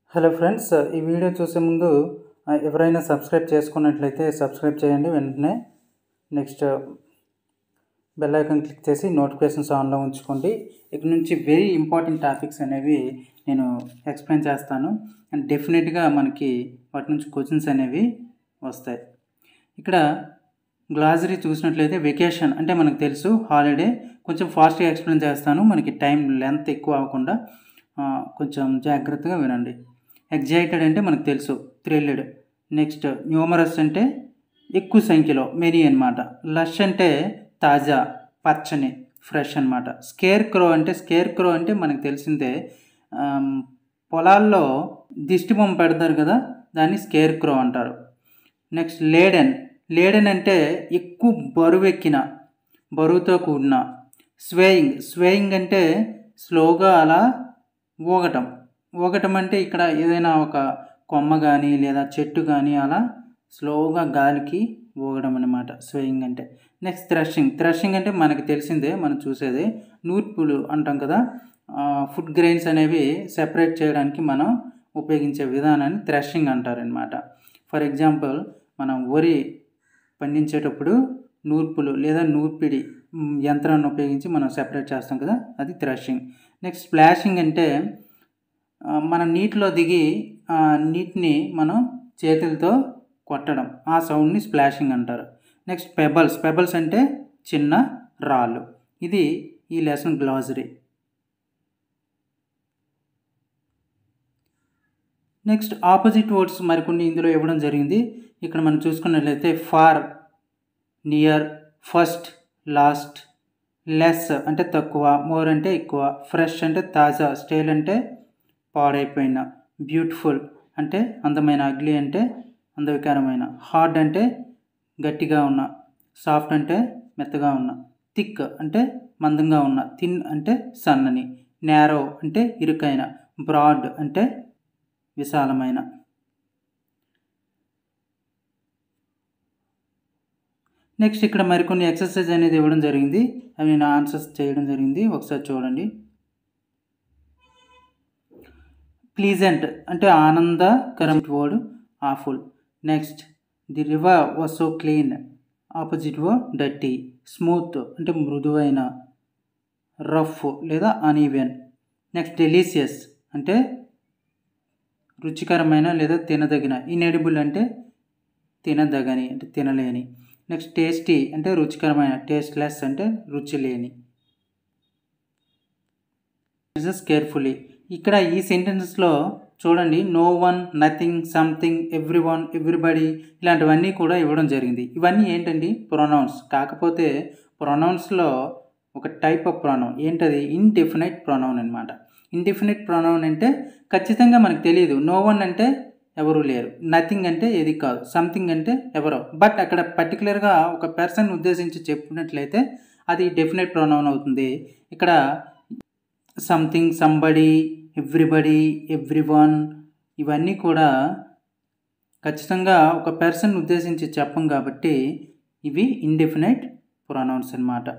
hello friends ఈ video చూసే ముందు ఆ, ఎవరైనా సబ్స్క్రైబ్ చేసుకున్నట్లయితే సబ్స్క్రైబ్ చేయండి వెంటనే నెక్స్ట్ బెల్ ఐకాన్ క్లిక్ చేసి నోటిఫికేషన్స్ ఆన్లో ఉంచుకోండి ఇక్కడ నుంచి వెరీ ఇంపార్టెంట్ టాపిక్స్ అనేవి నేను ఎక్స్ప్లెయిన్ చేస్తాను అండ్ డెఫినెట్గా మనకి వాటి నుంచి క్వశ్చన్స్ అనేవి వస్తాయి ఇక్కడ గ్లాజరీ చూసినట్లయితే వెకేషన్ అంటే మనకు తెలుసు హాలిడే కొంచెం ఫాస్ట్గా ఎక్స్ప్లెయిన్ చేస్తాను మనకి టైం లెంత్ ఎక్కువ అవ్వకుండా ఆ, కొంచెం జాగ్రత్తగా వినండి ఎగ్జైటెడ్ అంటే మనకు తెలుసు థ్రిల్డ్ నెక్స్ట్ న్యూమరస్ అంటే ఎక్కువ సంఖ్యలో మెనీ అన్నమాట లష్ అంటే తాజా పచ్చని ఫ్రెష్ అన్నమాట స్కేర్ క్రో అంటే స్కేర్ క్రో అంటే మనకు తెలిసిందే ఆమ్, పొలాల్లో దిష్టి బొమ్మ పెడతారు కదా దాన్ని స్కేర్ క్రో అంటారు నెక్స్ట్ లేడెన్ లేడెన్ అంటే ఎక్కువ బరువెక్కిన బరువుతో కూడిన స్వేయింగ్ స్వేయింగ్ అంటే స్లోగా అలా ఊగటం ఊగటం అంటే ఇక్కడ ఏదైనా ఒక కొమ్మ కానీ లేదా చెట్టు కానీ అలా స్లోగా గాలికి ఊగడం అనమాట స్వేయింగ్ అంటే నెక్స్ట్ థ్రషింగ్ థ్రషింగ్ అంటే మనకి తెలిసిందే మనం చూసేది నూర్పులు అంటాం కదా ఫుడ్ గ్రెయిన్స్ అనేవి సెపరేట్ చేయడానికి మనం ఉపయోగించే విధానాన్ని థ్రషింగ్ అంటారనమాట ఫర్ ఎగ్జాంపుల్ మనం వరి పండించేటప్పుడు నూర్పులు లేదా నూర్పిడి మ్, యంత్రాన్ని ఉపయోగించి మనం సెపరేట్ చేస్తాం కదా అది థ్రషింగ్ నెక్స్ట్ స్ప్లాషింగ్ అంటే ఆ, మనం నీటిలో దిగి ఆ నీటిని మనం చేతులతో కొట్టడం ఆ సౌండ్ని స్ప్లాషింగ్ అంటారు నెక్స్ట్ పెబల్స్ పెబల్స్ అంటే చిన్న రాళ్ళు ఇది ఈ lesson glossary next opposite words మరికొన్ని ఇందులో ఇవ్వడం జరిగింది ఇక్కడ మనం చూసుకున్నట్లయితే far near first last less అంటే తక్కువ మోర్ అంటే ఎక్కువ ఫ్రెష్ అంటే తాజా స్టైల్ అంటే పాడైపోయిన బ్యూటిఫుల్ అంటే అందమైన అగ్లీ అంటే అందవికారమైన హార్డ్ అంటే గట్టిగా ఉన్న సాఫ్ట్ అంటే మెత్తగా ఉన్న థిక్ అంటే మందంగా ఉన్న థిన్ అంటే సన్నని నేరో అంటే ఇరుకైన బ్రాడ్ అంటే విశాలమైన నెక్స్ట్ ఇక్కడ మరికొన్ని ఎక్సర్సైజ్ అనేది ఇవ్వడం జరిగింది అవి నేను ఆన్సర్స్ చేయడం జరిగింది ఒకసారి చూడండి ప్లీజెంట్ అంటే ఆనందకరం word awful next the river was so clean opposite word dirty smooth అంటే మృదువైన రఫ్ లేదా అన్ఈవెన్ నెక్స్ట్ డెలీషియస్ అంటే రుచికరమైన లేదా తినదగిన ఇన్ఎడిబుల్ అంటే తినదగని అంటే తినలేని నెక్స్ట్ టేస్టీ అంటే రుచికరమైన టేస్ట్లెస్ అంటే రుచి లేని కేర్ఫుల్లీ ఇక్కడ ఈ సెంటెన్సెస్లో చూడండి no one nothing something everyone everybody ఇలాంటివన్నీ కూడా ఇవ్వడం జరిగింది ఇవన్నీ ఏంటండి ప్రొనౌన్స్ కాకపోతే ప్రొనౌన్స్లో ఒక టైప్ ఆఫ్ ప్రొనౌన్ ఏంటది ఇండెఫినైట్ ప్రొనౌన్ అనమాట ఇండెఫినైట్ ప్రొనౌన్ అంటే ఖచ్చితంగా మనకు తెలియదు నో వన్ అంటే ఎవరు లేరు నథింగ్ అంటే ఏది కాదు సంథింగ్ అంటే ఎవరో బట్ అక్కడ పర్టికులర్గా ఒక పర్సన్ ఉద్దేశించి చెప్పినట్లయితే అది డెఫినెట్ ప్రొనౌన్ అవుతుంది ఇక్కడ something somebody everybody everyone ఇవన్నీ కూడా ఖచ్చితంగా ఒక పర్సన్ ఉద్దేశించి చెప్పం కాబట్టి ఇవి ఇండెఫినైట్ ప్రొనౌన్స్ అన్నమాట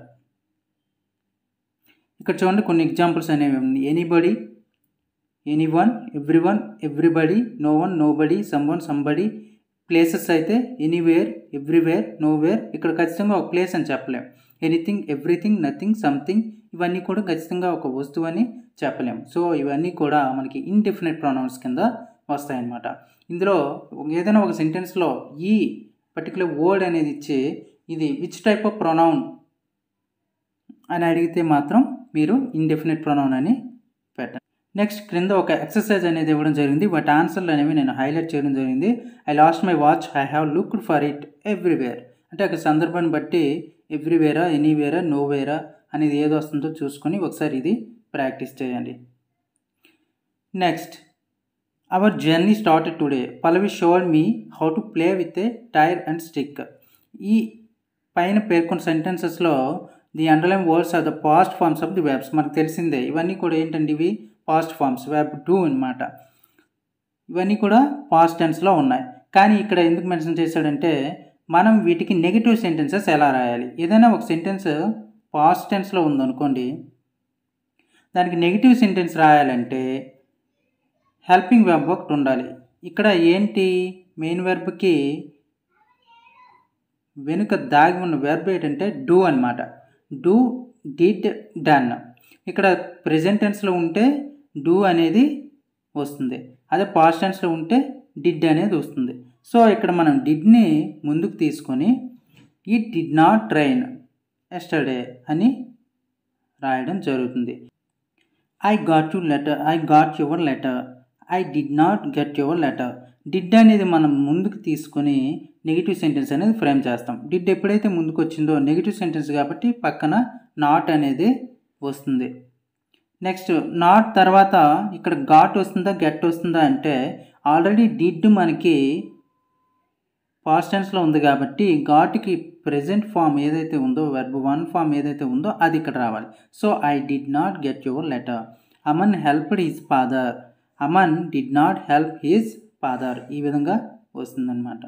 ఇక్కడ చూడండి కొన్ని ఎగ్జాంపుల్స్ అనేవి ఉంది anybody anyone everyone everybody no one nobody someone somebody places అయితే ఎనీవేర్ ఎవ్రీవేర్ నోవేర్ ఇక్కడ ఖచ్చితంగా ఒక ప్లేస్ అని చెప్పలేం ఎనీథింగ్ ఎవ్రీథింగ్ నథింగ్ సంథింగ్ ఇవన్నీ కూడా ఖచ్చితంగా ఒక వస్తువు అని చెప్పలేం సో ఇవన్నీ కూడా మనకి ఇండెఫినెట్ ప్రొనౌన్స్ కింద వస్తాయన్నమాట ఇందులో ఏదైనా ఒక సెంటెన్స్లో ఈ పర్టికులర్ వర్డ్ అనేది ఇచ్చి ఇది విచ్ టైప్ ఆఫ్ ప్రొనౌన్ అని అడిగితే మాత్రం మీరు ఇండెఫినెట్ ప్రొనౌన్ అని పెట్టండి నెక్స్ట్ క్రింద ఒక ఎక్సర్సైజ్ అనేది ఇవ్వడం జరిగింది వాటి ఆన్సర్లు అనేవి నేను హైలైట్ చేయడం జరిగింది I lost my watch I have looked for it everywhere అంటే ఒక సందర్భాన్ని బట్టి ఎవ్రీవేరా ఎనీవేరా నోవేరా అనేది ఏది వస్తుందో చూసుకొని ఒకసారి ఇది ప్రాక్టీస్ చేయండి next our journey started today Pallavi showed me how to play with a tyre and stick ఈ పైన పేర్కొన్న సెంటెన్సెస్లో the underline words are the past forms of the verbs మనకు తెలిసిందే ఇవన్నీ కూడా ఏంటండి ఇవి పాస్ట్ ఫార్మ్స్ వెబ్ టూ అనమాట ఇవన్నీ కూడా పాస్ట్ టెన్స్లో ఉన్నాయి కానీ ఇక్కడ ఎందుకు మెన్షన్ చేశాడంటే మనం వీటికి నెగిటివ్ సెంటెన్సెస్ ఎలా రాయాలి ఏదైనా ఒక సెంటెన్స్ పాస్ట్ టెన్స్లో ఉందనుకోండి దానికి నెగిటివ్ సెంటెన్స్ రాయాలంటే హెల్పింగ్ వెబ్ ఒకటి ఉండాలి ఇక్కడ ఏంటి మెయిన్ వెర్బ్కి వెనుక దాగి ఉన్న వెర్బ్ ఏంటంటే డూ అనమాట డూ డిడ్ డన్ ఇక్కడ ప్రెజెంట్ టెన్స్లో ఉంటే డూ అనేది వస్తుంది అదే పాస్ట్ టెన్స్లో ఉంటే డిడ్ అనేది వస్తుంది సో ఇక్కడ మనం డిడ్ని ముందుకు తీసుకొని it did not train yesterday అని రాయడం జరుగుతుంది I got you letter I got your letter I did not get your letter did అనేది మనం ముందుకు తీసుకొని నెగిటివ్ సెంటెన్స్ అనేది ఫ్రేమ్ చేస్తాం డిడ్ ఎప్పుడైతే ముందుకు వచ్చిందో నెగిటివ్ సెంటెన్స్ కాబట్టి పక్కన నాట్ అనేది వస్తుంది నెక్స్ట్ నాట్ తర్వాత ఇక్కడ ఘాట్ వస్తుందా గెట్ వస్తుందా అంటే ఆల్రెడీ డిడ్ మనకి పాస్ట్ టెన్స్లో ఉంది కాబట్టి ఘాట్కి ప్రెజెంట్ ఫామ్ ఏదైతే ఉందో వెర్బ్ వన్ ఫామ్ ఏదైతే ఉందో అది ఇక్కడ రావాలి so I did not get your letter Aman helped his father Aman did not help his father ఈ విధంగా వస్తుందన్నమాట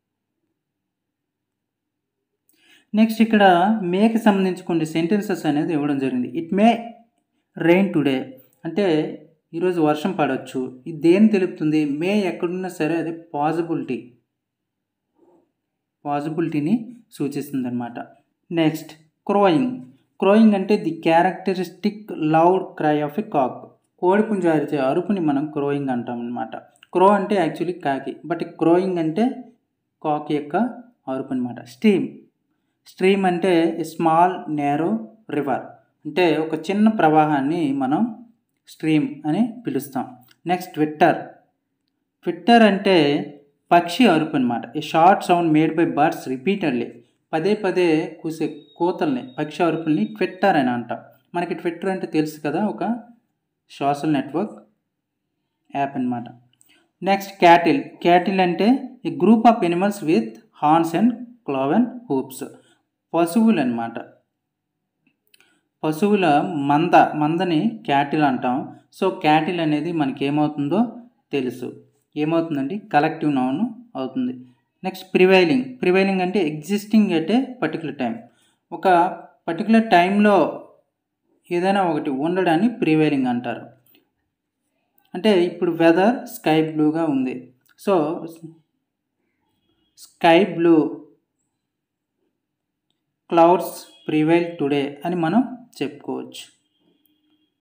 నెక్స్ట్ ఇక్కడ మేకి సంబంధించి కొన్ని సెంటెన్సెస్ అనేది ఇవ్వడం జరిగింది ఇట్ మే రెయిన్ టుడే అంటే ఈరోజు వర్షం పడవచ్చు ఇది దేని తెలుపుతుంది మే ఎక్కడున్నా సరే అది పాసిబిలిటీ పాసిబిలిటీని సూచిస్తుంది అనమాట నెక్స్ట్ క్రోయింగ్ క్రోయింగ్ అంటే the characteristic loud cry of a cock కోడిపుంజ అరిచే అరుపుని మనం క్రోయింగ్ అంటాం అనమాట క్రో అంటే యాక్చువల్లీ కాకి బట్ క్రోయింగ్ అంటే కాక్ యొక్క అరుపు అనమాట స్ట్రీమ్ స్ట్రీమ్ అంటే స్మాల్ నేరో రివర్ అంటే ఒక చిన్న ప్రవాహాన్ని మనం స్ట్రీమ్ అని పిలుస్తాం నెక్స్ట్ ట్విట్టర్ ట్విట్టర్ అంటే పక్షి అరుపు అనమాట a short sound made by birds repeatedly పదే పదే కూసే కోతల్ని పక్షి అరుపుల్ని ట్విట్టర్ అని అంటాం మనకి ట్విట్టర్ అంటే తెలుసు కదా ఒక సోషల్ నెట్వర్క్ యాప్ అనమాట నెక్స్ట్ క్యాటిల్ క్యాటిల్ అంటే a group of animals with horns and cloven hoofs పశువులు అనమాట పశువుల మంద మందని క్యాటిల్ అంటాం సో క్యాటిల్ అనేది మనకి ఏమవుతుందో తెలుసు ఏమవుతుందండి కలెక్టివ్ నౌన్ అవుతుంది నెక్స్ట్ ప్రివైలింగ్ ప్రివైలింగ్ అంటే existing at a particular time ఒక పర్టికులర్ టైంలో ఏదైనా ఒకటి ఉండడాన్ని ప్రివైలింగ్ అంటారు అంటే ఇప్పుడు వెదర్ స్కై బ్లూగా ఉంది so sky blue clouds prevail today అని మనం చెప్పుకోవచ్చు